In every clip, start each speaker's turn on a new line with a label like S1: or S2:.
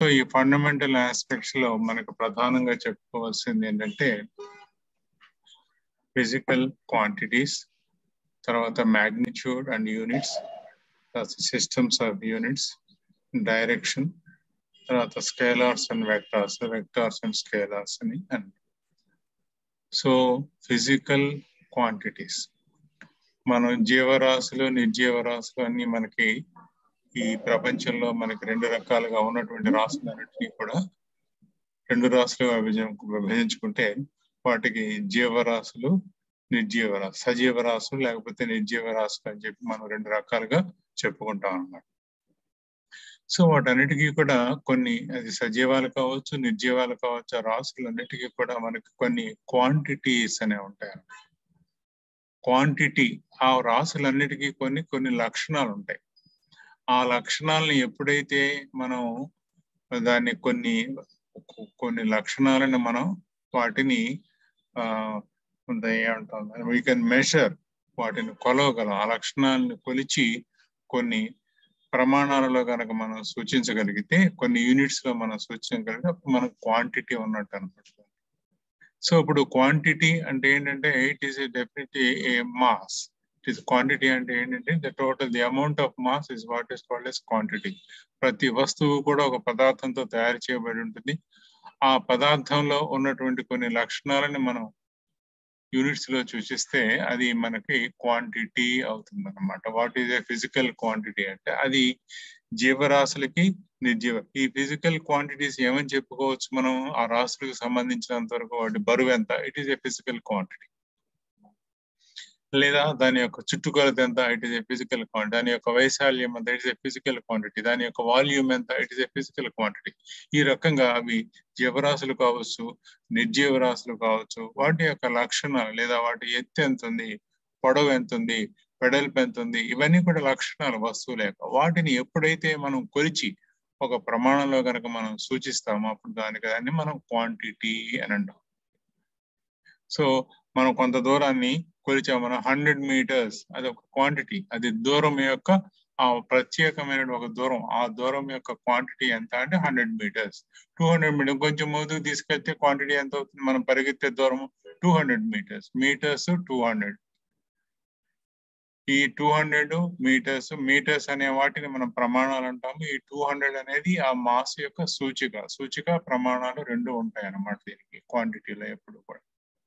S1: ఈ fundamental aspects లో మనకు ప్రధానంగా చెప్పుకోవాల్సింది ఏంటంటే ఫిజికల్ క్వాంటిటీస్ తర్వాత magnitude and units systems of units direction తర్వాత scalars and vectors vectors and scalars అని అండ్ సో ఫిజికల్ క్వాంటిటీస్ మనం జీవరాశులు నిర్జీవరాశులు అన్ని మనకి ఈ ప్రపంచంలో మనకి రెండు రకాలుగా ఉన్నటువంటి రాశులన్నింటినీ కూడా రెండు రాశులుగా విభజన విభజించుకుంటే వాటికి జీవరాశులు నిర్జీవరాశి సజీవరాశులు లేకపోతే నిర్జీవరాశులు అని చెప్పి మనం రెండు రకాలుగా చెప్పుకుంటాం అన్నమాట సో వాటన్నిటికీ కూడా కొన్ని అది సజీవాలు కావచ్చు నిర్జీవాలు కావచ్చు ఆ రాశులన్నిటికీ కూడా మనకి కొన్ని క్వాంటిటీస్ అనే ఉంటాయి క్వాంటిటీ ఆ రాశులన్నిటికీ కొన్ని కొన్ని లక్షణాలు ఉంటాయి ఆ లక్షణాలను ఎప్పుడైతే మనం దాన్ని కొన్ని కొన్ని లక్షణాలను మనం వాటిని ఆ ఏమంటాం వీ కెన్ మెషర్ వాటిని కొలవగలం ఆ లక్షణాలను కొలిచి కొన్ని ప్రమాణాలలో కనుక మనం సూచించగలిగితే కొన్ని యూనిట్స్ లో మనం సూచించగలిగితే అప్పుడు మనకు క్వాంటిటీ ఉన్నట్టు అనమాట సో ఇప్పుడు క్వాంటిటీ అంటే ఏంటంటే it is definitely a mass it is quantity అంటే ఏంటంటే the total the amount of mass is what is called as quantity ప్రతి వస్తువు కూడా ఒక పదార్థంతో తయారు చేయబడి ఉంటుంది ఆ పదార్థంలో ఉన్నటువంటి కొన్ని లక్షణాలని మనం యూనిట్స్ లో సూచిస్తే అది మనకి క్వాంటిటీ అవుతుంది అనమాట what is a physical quantity అంటే అది జీవరాశులకి నిర్జీవ ఈ ఫిజికల్ క్వాంటిటీస్ ఏమని చెప్పుకోవచ్చు మనం ఆ రాశులకు సంబంధించినంత వరకు వాటి బరువు ఎంత it is a physical quantity లేదా దాని యొక్క చుట్టుకొలత ఎంత it is a physical quantity దాని యొక్క వైశాల్యం ఎంత it is a physical quantity దాని యొక్క వాల్యూమ్ ఎంత it is a physical quantity ఈ రకంగా అవి జీవరాశులు కావచ్చు నిర్జీవరాశులు కావచ్చు వాటి యొక్క లక్షణాలు లేదా వాటి ఎత్తు ఎంత ఉంది పొడవు ఎంత ఉంది వెడల్పు ఎంత ఉంది ఇవన్నీ కూడా లక్షణాలు వస్తువుల యొక్క వాటిని ఎప్పుడైతే మనం కొలిచి ఒక ప్రమాణంలో కనుక మనం సూచిస్తామో అప్పుడు దానికి దాన్ని మనం క్వాంటిటీ అని అంటాం సో మనం కొంత దూరాన్ని కొలిచాం మనం హండ్రెడ్ మీటర్స్ అది ఒక క్వాంటిటీ అది దూరం యొక్క ఆ ప్రత్యేకమైన ఒక దూరం ఆ దూరం యొక్క క్వాంటిటీ ఎంత అంటే hundred metres two hundred metre కొంచెం ముందుకు తీసుకెళ్తే క్వాంటిటీ ఎంత అవుతుంది మనం పరిగెత్తే దూరం two hundred metres metres two hundred ఈ టూ హండ్రెడ్ మీటర్స్ మీటర్స్ అనే వాటిని మనం ప్రమాణాలు అంటాము ఈ టూ హండ్రెడ్ అనేది ఆ మాస్ యొక్క సూచిక సూచిక ప్రమాణాలు రెండు ఉంటాయి అన్నమాట దీనికి క్వాంటిటీలో ఎప్పుడు కూడా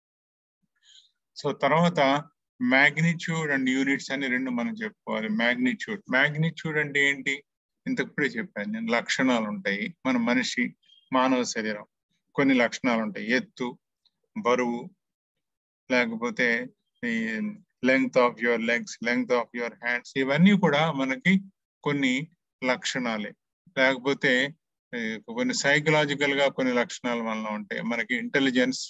S1: సో తర్వాత మ్యాగ్నిట్యూడ్ అండ్ యూనిట్స్ అని రెండు మనం చెప్పుకోవాలి మ్యాగ్నిట్యూడ్ మ్యాగ్నిట్యూడ్ అంటే ఏంటి ఇంతకుప్పుడే చెప్పాను నేను లక్షణాలు ఉంటాయి మన మనిషి మానవ శరీరం కొన్ని లక్షణాలు ఉంటాయి ఎత్తు బరువు లేకపోతే ఈ length of your legs length of your hands ఇవన్నీ కూడా మనకి కొన్ని లక్షణాలే లేకపోతే కొన్ని సైకలాజికల్ గా కొన్ని లక్షణాలు మనలో ఉంటాయి మనకి ఇంటెలిజెన్స్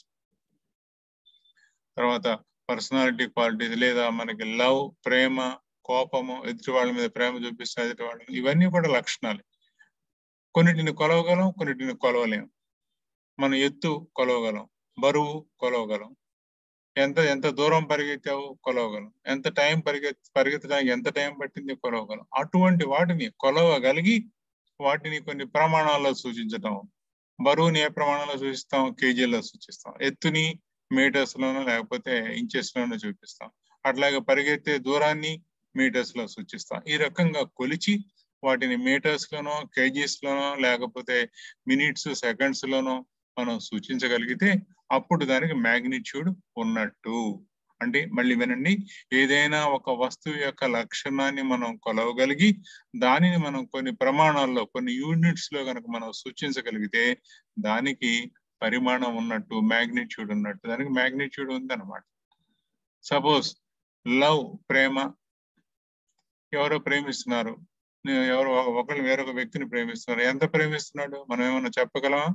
S1: తర్వాత పర్సనాలిటీ క్వాలిటీస్ లేదా మనకి లవ్ ప్రేమ కోపము ఎదుటి వాళ్ళ మీద ప్రేమ చూపిస్తే ఎదుటి వాళ్ళ ఇవన్నీ కూడా లక్షణాలు కొన్నిటిని కొలవగలం కొన్నిటిని కొలవలేం మనం ఎత్తు కొలవగలం బరువు కొలవగలం ఎంత ఎంత దూరం పరిగెత్తావు కొలవగలం ఎంత టైం పరిగెత్ పరిగెత్తడానికి ఎంత టైం పట్టింది కొలవగలం అటువంటి వాటిని కొలవగలిగి వాటిని కొన్ని ప్రమాణాల్లో సూచించటం బరువుని ఏ ప్రమాణంలో సూచిస్తాం కేజీల్లో సూచిస్తాం ఎత్తుని మీటర్స్ లోనో లేకపోతే ఇంచెస్ లోనో చూపిస్తాం అట్లాగే పరిగెత్తే దూరాన్ని మీటర్స్ లో సూచిస్తాం ఈ రకంగా కొలిచి వాటిని మీటర్స్ లోనో కేజీస్ లోనో లేకపోతే మినిట్స్ సెకండ్స్ లోనో మనం సూచించగలిగితే అప్పుడు దానికి మ్యాగ్నిట్యూడ్ ఉన్నట్టు అంటే మళ్ళీ వినండి ఏదైనా ఒక వస్తువు యొక్క లక్షణాన్ని మనం కొలవగలిగి దానిని మనం కొన్ని ప్రమాణాల్లో కొన్ని యూనిట్స్ లో కనుక మనం సూచించగలిగితే దానికి పరిమాణం ఉన్నట్టు మ్యాగ్నిట్యూడ్ ఉన్నట్టు దానికి మ్యాగ్నిట్యూడ్ ఉంది అనమాట సపోజ్ లవ్ ప్రేమ ఎవరో ప్రేమిస్తున్నారు ఎవరు ఒకరు వేరొక వ్యక్తిని ప్రేమిస్తున్నారు ఎంత ప్రేమిస్తున్నాడు మనం ఏమన్నా చెప్పగలమా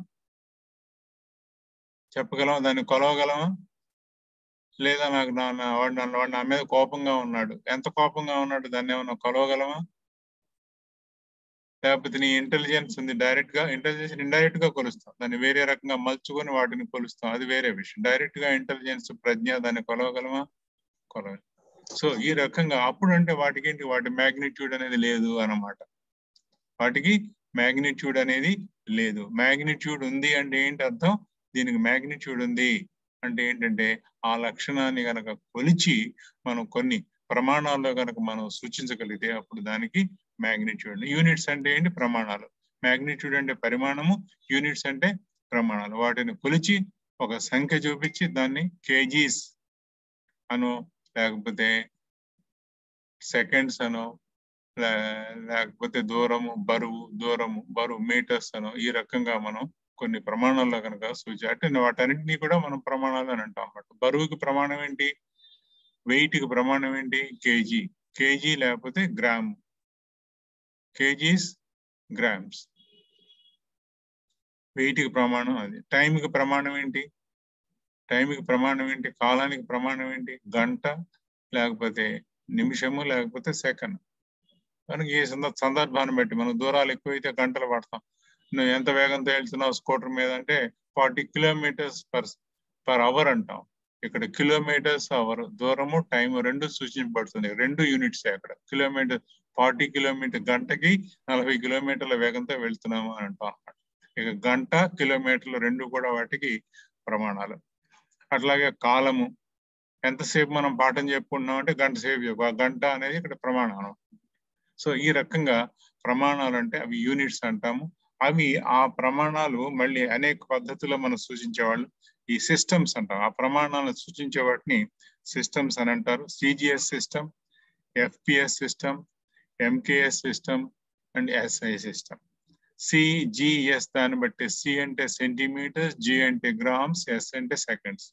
S1: చెప్పగలమా దాన్ని కొలవగలమా లేదా నాకు నా వాడు నన్ను వాడు నా మీద కోపంగా ఉన్నాడు ఎంత కోపంగా ఉన్నాడు దాన్ని ఏమన్నా కొలవగలమా లేకపోతే నీ ఇంటెలిజెన్స్ ఉంది డైరెక్ట్ గా ఇంటెలిజెన్స్ ఇండైరెక్ట్ గా కొలుస్తాం దాన్ని వేరే రకంగా మలుచుకొని వాటిని కొలుస్తాం అది వేరే విషయం డైరెక్ట్ గా ఇంటెలిజెన్స్ ప్రజ్ఞ దాన్ని కొలవగలమా కొలవ సో ఈ రకంగా అప్పుడు అంటే వాటికి ఏంటి వాటి మ్యాగ్నిట్యూడ్ అనేది లేదు అన్నమాట వాటికి మ్యాగ్నిట్యూడ్ అనేది లేదు మ్యాగ్నిట్యూడ్ ఉంది అంటే ఏంటి అర్థం దీనికి మ్యాగ్నిట్యూడ్ ఉంది అంటే ఏంటంటే ఆ లక్షణాన్ని గనక కొలిచి మనం కొన్ని ప్రమాణాల్లో కనుక మనం సూచించగలిగితే అప్పుడు దానికి మ్యాగ్నిట్యూడ్ యూనిట్స్ అంటే ఏంటి ప్రమాణాలు మ్యాగ్నిట్యూడ్ అంటే పరిమాణము యూనిట్స్ అంటే ప్రమాణాలు వాటిని కొలిచి ఒక సంఖ్య చూపించి దాన్ని కేజీస్ అను లేకపోతే సెకండ్స్ అనో లేకపోతే దూరము బరువు దూరము బరువు మీటర్స్ అనో ఈ రకంగా మనం కొన్ని ప్రమాణాల్లో కనుక సూచి అంటే వాటన్నింటినీ కూడా మనం ప్రమాణాలు అని అంటాం అన్నమాట బరువుకి ప్రమాణం ఏంటి వెయిట్ కి ప్రమాణం ఏంటి కేజీ కేజీ లేకపోతే గ్రామ్ కేజీస్ గ్రామ్స్ వెయిట్ కి ప్రమాణం అది టైంకి ప్రమాణం ఏంటి టైంకి ప్రమాణం ఏంటి కాలానికి ప్రమాణం ఏంటి గంట లేకపోతే నిమిషము లేకపోతే సెకండ్ మనకి ఏ సందర్భాన్ని బట్టి మనం దూరాలు ఎక్కువైతే గంటలు పడతాం నువ్వు ఎంత వేగంతో వెళ్తున్నావు స్కూటర్ మీద అంటే forty kilometres per per hour అంటాం ఇక్కడ కిలోమీటర్స్ అవర్ దూరము టైం రెండు సూచించబడుతుంది రెండు యూనిట్స్ అక్కడ కిలోమీటర్ ఫార్టీ కిలోమీటర్ గంటకి నలభై కిలోమీటర్ల వేగంతో వెళ్తున్నాము అని అంటాం అన్నమాట ఇక గంట కిలోమీటర్లు రెండు కూడా వాటికి ప్రమాణాలు అట్లాగే కాలము ఎంతసేపు మనం పాఠం చెప్పుకుంటున్నాం అంటే గంట సేపు చెప్పు ఆ గంట అనేది ఇక్కడ ప్రమాణం సో ఈ రకంగా ప్రమాణాలు అంటే అవి యూనిట్స్ అంటాము అవి ఆ ప్రమాణాలు మళ్ళీ అనేక పద్ధతుల్లో మనం సూచించేవాళ్ళు ఈ సిస్టమ్స్ అంటాం ఆ ప్రమాణాలను సూచించే వాటిని సిస్టమ్స్ అని అంటారు CGS system FPS system MKS system and SI system CGS దాన్ని బట్టి సి అంటే సెంటీమీటర్స్ జి అంటే గ్రామ్స్ ఎస్ అంటే seconds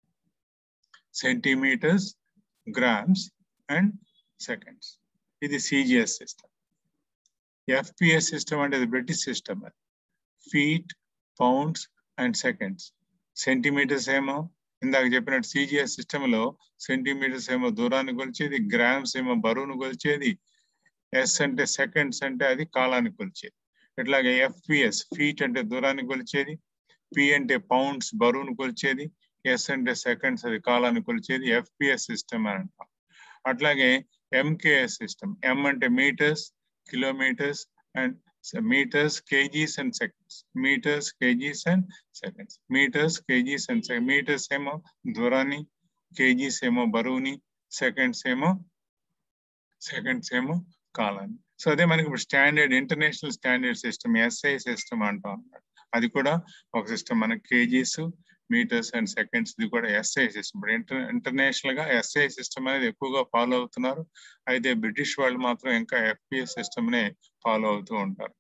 S1: centimetres grams and seconds ఇది సిజిఎస్ సిస్టమ్ ఎఫ్పిఎస్ సిస్టమ్ అంటే బ్రిటిష్ సిస్టమ్ అది feet pounds and seconds centimetres ఏమో ఇందాక చెప్పినట్టు సిజిఎస్ సిస్టమ్ లో సెంటీమీటర్స్ ఏమో దూరాన్ని కొలిచేది గ్రామ్స్ ఏమో బరువును కొలిచేది ఎస్ అంటే సెకండ్స్ అంటే అది కాలాన్ని కొలిచేది ఇట్లాగే ఎఫ్పిఎస్ ఫీట్ అంటే దూరాన్ని కొలిచేది పి అంటే పౌండ్స్ బరువును కొలిచేది ఎస్ అంటే సెకండ్స్ అది కాలాన్ని కొలిచేది ఎఫ్పిఎస్ సిస్టమ్ అని అంటాం అట్లాగే ఎంకేఎస్ సిస్టమ్ ఎం అంటే metres kilometres and meters, kgs and seconds. Meters, kgs and seconds. Meters, kgs and seconds. Meters ఏమో దూరాన్ని కేజీస్ ఏమో బరువుని సెకండ్స్ ఏమో సెకండ్స్ ఏమో కాలాన్ని సో అదే మనకి ఇప్పుడు standard international standard system SI system అంటాం అన్నమాట అది కూడా ఒక సిస్టమ్ మనకి కేజీస్ మీటర్స్ అండ్ సెకండ్స్ ఇది కూడా ఎస్ఐ సిస్టమ్ ఇప్పుడు ఇంటర్ ఇంటర్నేషనల్ గా ఎస్ఐ సిస్టమ్ అనేది ఎక్కువగా ఫాలో అవుతున్నారు అయితే బ్రిటిష్ వాళ్ళు మాత్రం ఇంకా ఎఫ్పిఎస్ సిస్టమ్ నే ఫాలో అవుతూ ఉంటారు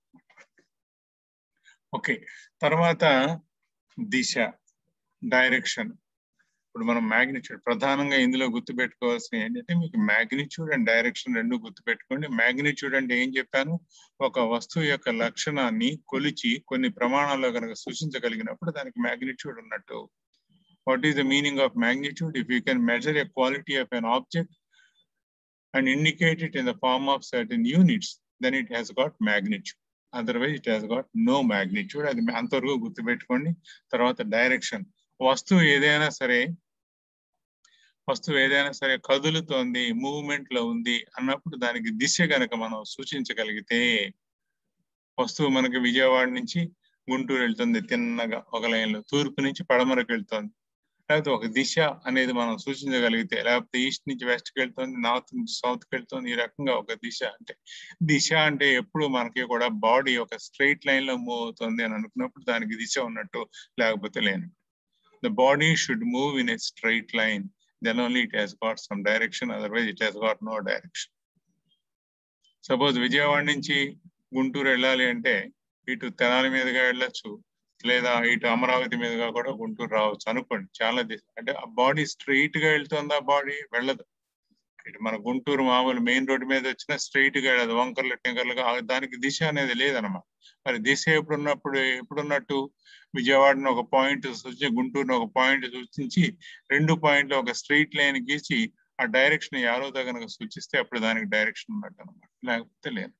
S1: ఓకే తర్వాత దిశ డైరెక్షన్ ఇప్పుడు మనం మ్యాగ్నిట్యూడ్ ప్రధానంగా ఇందులో గుర్తుపెట్టుకోవాల్సిన ఏంటంటే మీకు మ్యాగ్నిట్యూడ్ అండ్ డైరెక్షన్ రెండు గుర్తుపెట్టుకోండి మ్యాగ్నిట్యూడ్ అంటే ఏం చెప్పాను ఒక వస్తువు యొక్క లక్షణాన్ని కొలిచి కొన్ని ప్రమాణాల్లో కనుక సూచించగలిగినప్పుడు దానికి మ్యాగ్నిట్యూడ్ ఉన్నట్టు what is the meaning of magnitude if you can measure a quality of an object and indicate it in the form of certain units then it has got magnitude otherwise it has got no magnitude అది అంతవరకు గుర్తుపెట్టుకోండి తర్వాత direction వస్తువు ఏదైనా సరే వస్తువు ఏదైనా సరే కదులుతోంది మూవ్మెంట్ లో ఉంది అన్నప్పుడు దానికి దిశ గనక మనం సూచించగలిగితే వస్తువు మనకి విజయవాడ నుంచి గుంటూరు వెళ్తుంది తిన్నగా ఒక లైన్ లో తూర్పు నుంచి పడమరకు వెళ్తుంది లేకపోతే ఒక దిశ అనేది మనం సూచించగలిగితే లేకపోతే ఈస్ట్ నుంచి వెస్ట్ కి వెళ్తుంది నార్త్ నుంచి సౌత్ కి వెళ్తుంది ఈ రకంగా ఒక దిశ అంటే దిశ అంటే ఎప్పుడు మనకి కూడా బాడీ ఒక స్ట్రైట్ లైన్ లో మూవ్ అవుతుంది అని అనుకున్నప్పుడు దానికి దిశ ఉన్నట్టు లేకపోతే లేనట్టు the body should move in a straight line. Then only it has got some direction, otherwise it has got no direction. Suppose Vijayawada నుంచి గుంటూరు వెళ్ళాలి అంటే ఇటు తెనాలి మీదుగా వెళ్ళొచ్చు లేదా ఇటు అమరావతి మీదుగా కూడా గుంటూరు రావచ్చు అనుకోండి చాలా దిశ అంటే ఆ బాడీ స్ట్రైట్ గా వెళ్తుంది ఆ బాడీ వెళ్ళదు ఇటు మన గుంటూరు మామూలు మెయిన్ రోడ్డు మీద వచ్చినా స్ట్రైట్ గా వెళ్ళదు వంకర్లు టింకర్లుగా దానికి దిశ అనేది లేదనమాట మరి దిశ ఎప్పుడున్నప్పుడు ఎప్పుడున్నట్టు విజయవాడను ఒక పాయింట్ సూచించి గుంటూరును ఒక పాయింట్ సూచించి రెండు పాయింట్లు ఒక స్ట్రైట్ లైన్ గీసి ఆ డైరెక్షన్ యారోతో కనుక సూచిస్తే అప్పుడు దానికి డైరెక్షన్ ఉన్నట్టు అనమాట లేకపోతే లేదు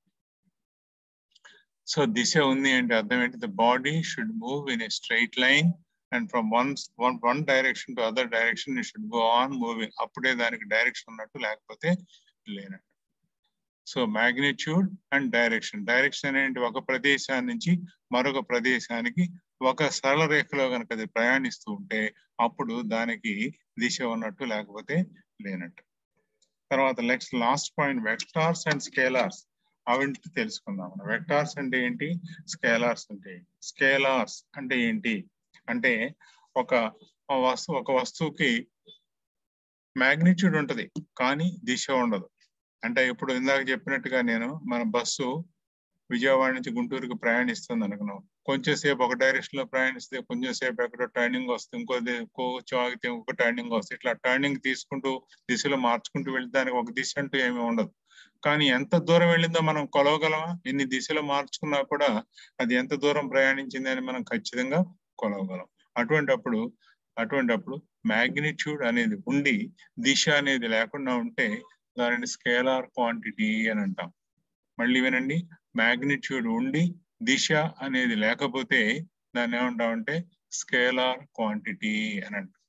S1: సో దిశ ఉంది అంటే అర్థం ఏంటి the body should move in a straight line and from one one one direction to other direction you should go on moving అప్పుడే దానికి డైరెక్షన్ ఉన్నట్టు లేకపోతే లేనట్టు so magnitude and direction direction ఏంటి ఒక ప్రదేశాన్ని నుంచి మరొక ప్రదేశానికి ఒక సరళ రేఖలో కనుక అది ప్రయాణిస్తూ ఉంటే అప్పుడు దానికి దిశ ఉన్నట్టు లేకపోతే లేనట్టు తర్వాత next last point vectors and scalars అవింటి తెలుసుకుందాం మనం వెక్టార్స్ అంటే ఏంటి స్కేలార్స్ అంటే స్కేలార్స్ అంటే ఏంటి అంటే ఒక వస్తువు ఒక వస్తువుకి మ్యాగ్నిట్యూడ్ ఉంటది కానీ దిశ ఉండదు అంటే ఇప్పుడు ఇందాక చెప్పినట్టుగా నేను మన బస్సు విజయవాడ నుంచి గుంటూరుకి ప్రయాణిస్తుంది అనుకున్నాం కొంచెం సేపు ఒక డైరెక్షన్ లో ప్రయాణిస్తే కొంచెం సేపు ఎక్కడో టర్నింగ్ వస్తుంది ఇంకో కొంచెం ఆగితే ఇంకొక టర్నింగ్ వస్తుంది ఇట్లా టర్నింగ్ తీసుకుంటూ దిశలో మార్చుకుంటూ వెళ్తే దానికి ఒక దిశ అంటూ ఏమీ ఉండదు కానీ ఎంత దూరం వెళ్ళిందో మనం కొలవగలమా ఎన్ని దిశలు మార్చుకున్నా కూడా అది ఎంత దూరం ప్రయాణించింది అని మనం ఖచ్చితంగా కొలవగలం అటువంటి అప్పుడు అటువంటి అప్పుడు మ్యాగ్నిట్యూడ్ అనేది ఉండి దిశ అనేది లేకుండా ఉంటే దానిని స్కేలార్ క్వాంటిటీ అని అంటాం మళ్ళీ వినండి మ్యాగ్నిట్యూడ్ ఉండి దిశ అనేది లేకపోతే దాన్ని ఏమంటామంటే స్కేలార్ క్వాంటిటీ అని అంటాం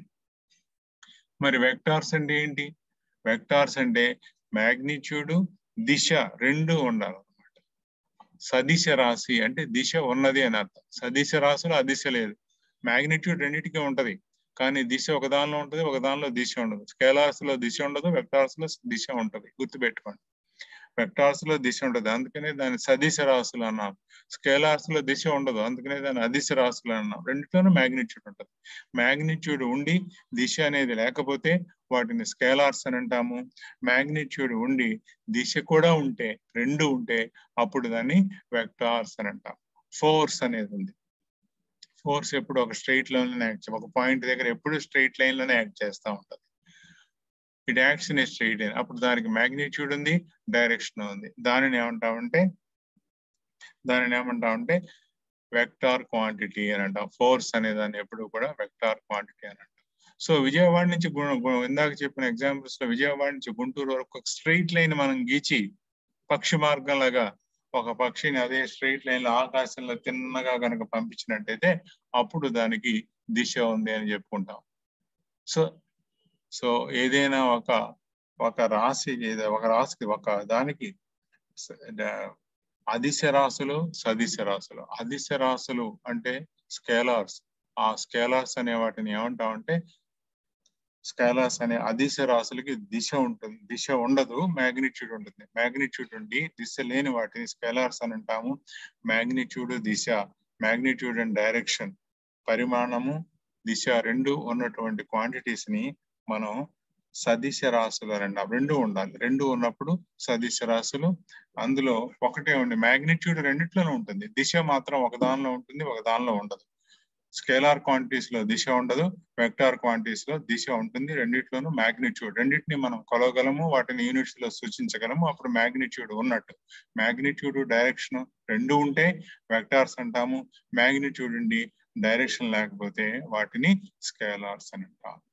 S1: మరి వెక్టార్స్ అంటే ఏంటి వెక్టార్స్ అంటే మ్యాగ్నిట్యూడ్ దిశ రెండు ఉండాలన్నమాట సదిశ రాశి అంటే దిశ ఉన్నది అని అర్థం సదిశ రాశిలో అదిశ లేదు మ్యాగ్నిట్యూడ్ రెండింటికి ఉంటది కానీ దిశ ఒక దానిలో ఉంటది ఒక దానిలో దిశ ఉండదు స్కేలార్స్ లో దిశ ఉండదు వెక్టార్స్ లో దిశ ఉంటది గుర్తుపెట్టుకోండి వెక్టార్స్ లో దిశ ఉండదు అందుకనే దాన్ని సదిశ రాశులు అన్నాం స్కేలార్స్ లో దిశ ఉండదు అందుకనే దాన్ని అదిశ రాశులు అన్నాం రెండిట్లోనూ మ్యాగ్నిట్యూడ్ ఉంటుంది మ్యాగ్నిట్యూడ్ ఉండి దిశ అనేది లేకపోతే వాటిని స్కేలార్స్ అని అంటాము మ్యాగ్నిట్యూడ్ ఉండి దిశ కూడా ఉంటే రెండు ఉంటే అప్పుడు దాన్ని వెక్టార్స్ అని అంటాం ఫోర్స్ అనేది ఉంది ఫోర్స్ ఎప్పుడు ఒక స్ట్రైట్ లైన్ లోనే యాక్ట్ ఒక పాయింట్ దగ్గర ఎప్పుడు స్ట్రైట్ లైన్ లోనే యాక్ట్ చేస్తూ ఉంటది it acts in straight line అప్పుడు దానికి మ్యాగ్నిట్యూడ్ ఉంది డైరెక్షన్ ఉంది దానిని ఏమంటామంటే దానిని ఏమంటామంటే వెక్టార్ క్వాంటిటీ అని అంటాం ఫోర్స్ అనే దాన్ని ఎప్పుడు కూడా వెక్టార్ క్వాంటిటీ అని అంటాం సో విజయవాడ నుంచి ఇందాక చెప్పిన ఎగ్జాంపుల్స్ లో విజయవాడ నుంచి గుంటూరు వరకు ఒక స్ట్రైట్ లైన్ మనం గీచి పక్షి మార్గం లాగా ఒక పక్షిని అదే స్ట్రైట్ లైన్ లో ఆకాశంలో తిన్నగా కనుక పంపించినట్టయితే అప్పుడు దానికి దిశ ఉంది అని చెప్పుకుంటాం సో సో ఏదైనా ఒక ఒక రాశి ఏదో ఒక రాశికి ఒక దానికి అదిశ రాశులు సదిశ రాశులు అదిశ రాశులు అంటే స్కేలార్స్ ఆ స్కేలార్స్ అనే వాటిని ఏమంటామంటే స్కేలార్స్ అనే అదిశ రాశులకి దిశ ఉంటుంది దిశ ఉండదు మ్యాగ్నిట్యూడ్ ఉంటుంది మ్యాగ్నిట్యూడ్ ఉండి దిశ లేని వాటిని స్కేలార్స్ అని అంటాము మ్యాగ్నిట్యూడ్ దిశ మ్యాగ్నిట్యూడ్ అండ్ డైరెక్షన్ పరిమాణము దిశ రెండు ఉన్నటువంటి క్వాంటిటీస్ ని మనం సదిశ రాశులు అని అంటాం రెండు ఉండాలి రెండు ఉన్నప్పుడు సదిశ రాశులు అందులో ఒకటే ఉండి మ్యాగ్నిట్యూడ్ రెండిట్లోనే ఉంటుంది దిశ మాత్రం ఒక దానిలో ఉంటుంది ఒక దానిలో ఉండదు స్కేలార్ క్వాంటిటీస్ లో దిశ ఉండదు వెక్టార్ క్వాంటిటీస్ లో దిశ ఉంటుంది రెండిట్లోనూ మ్యాగ్నిట్యూడ్ రెండింటిని మనం కొలవగలము వాటిని యూనిట్స్ లో సూచించగలము అప్పుడు మ్యాగ్నిట్యూడ్ ఉన్నట్టు మ్యాగ్నిట్యూడ్ డైరెక్షన్ రెండు ఉంటే వెక్టార్స్ అంటాము మ్యాగ్నిట్యూడ్ ఉండి డైరెక్షన్ లేకపోతే వాటిని స్కేలార్స్ అని అంటాం